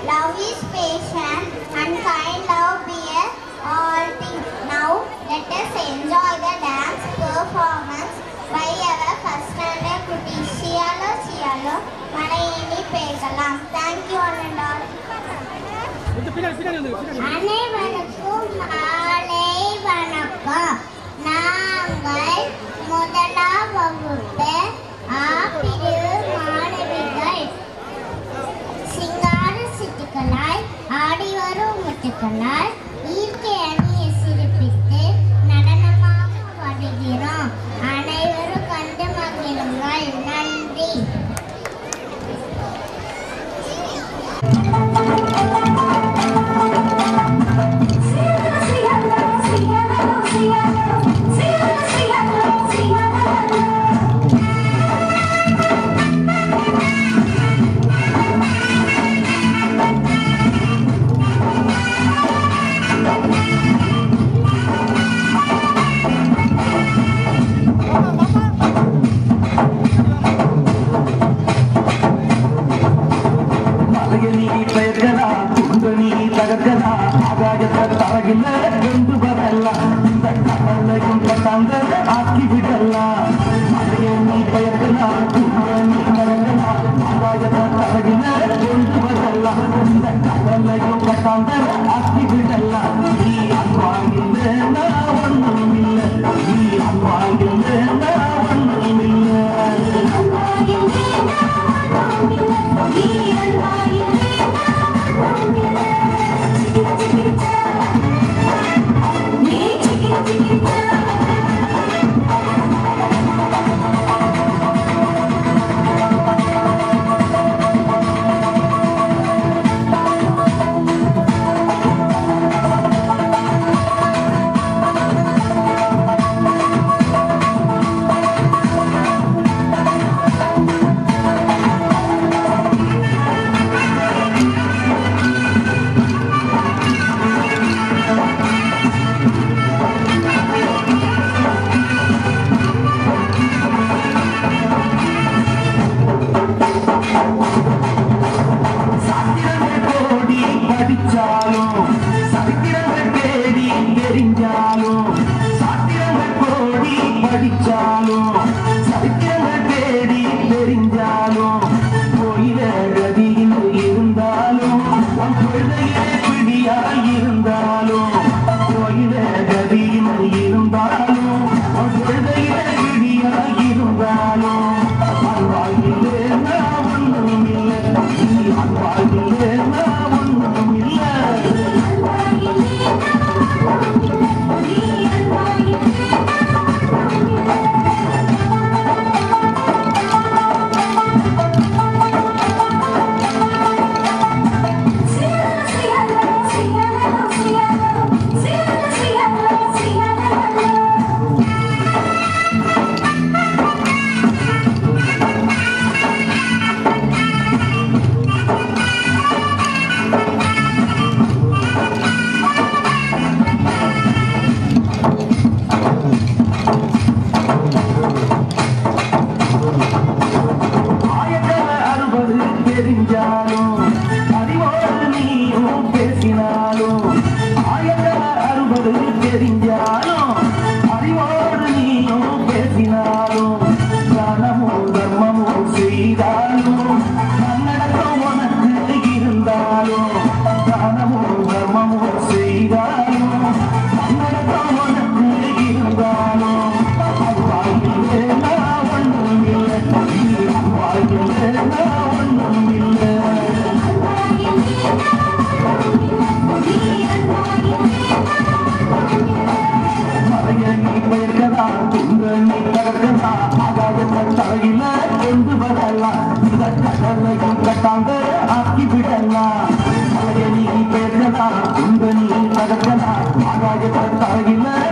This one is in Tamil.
Love is patient and kind love bear all things. Now let us enjoy the dance performance by our first standard குட்டி சியாலோ சியாலோ மலையேணி பேசலாம் தேங்க்யூ all and all அனைவருக்கும் மாலை வணக்கம் நாங்கள் முதலாம் வகுப்பு ஆப்பிரிவு மாணவிகள் சிங்கார சிட்டுக்களாய் ஆடி வரும் முட்டுக்களாய் இயற்கை அணியை சிறப்பித்து நடனமாக வருகிறோம் அனைவரும் கண்டு மகிழுங்கள் நன்றி மலையணி பெயர்களா குந்தனி தகர்களா ஆகாயத்த தரகில கொண்டு வரலாம் இந்த கடலையும் கட்டாங்க ஆக்கி விடலாம் மலையணி பெயர்களா குந்தனி தகர்களா ஆகாயத்த தரகில கொண்டு வரலாம் இந்த கடலையும் கட்டாங்க ஆக்கி விடலாம் நீ அன்பாகின்ற நான் ஒன்றும் இல்லை நீ அன்பாகின்ற நான் ஒன்றும் இல்லை சாத்திரங்கள் கோடி படிச்சாலும் சரித்திரங்கள் தேடி தெரிஞ்சாலும் சாத்திரங்கள் கோடி படிச்சாலும் சரித்திரங்கள் தேடி தெரிஞ்சாலும் கோயில கதியில் இருந்தாலும் உன் கொள்கையே பிடியாய் இருந்தாலும் கோயில கதியில் இருந்தாலும் உன் கொள்கையே பிடியாய் இருந்தாலும் வாழ்வாயிலே நான் ஒன்றும் இல்லை நீ வாழ்வாயிலே நான் ஒன்றும் இல்லை ஆயிரக்கண அறுபது தெரிஞ்சாலும் அறிவோடு நீயும் பேசினாலும் ஆயிரக்கண அறுபது தெரிஞ்சாலும் அறிவோடு நீயும் பேசினாலும் தானமும் தர்மமும் செய்தாலும் நன்னடக்கம் உனக்கு இருந்தாலும் தானமும் தர்மமும் செய்தாலும் நன்னடக்கம் உனக்கு இருந்தாலும் வாழ்க்கையிலே நான் ஒன்றும் இல்லை வாழ்க்கையிலே நான் ஒன்றும் இல்லை மலையணி பெயர்களா துங்கணி தகர்களா ஆகாயத்த தலையில கொண்டு வரலாம் இந்த கடலையும் கட்டாங்க ஆக்கி விடலாம் மலையணி பெயர்களா துங்கணி தகர்களா ஆகாயத்த தலையில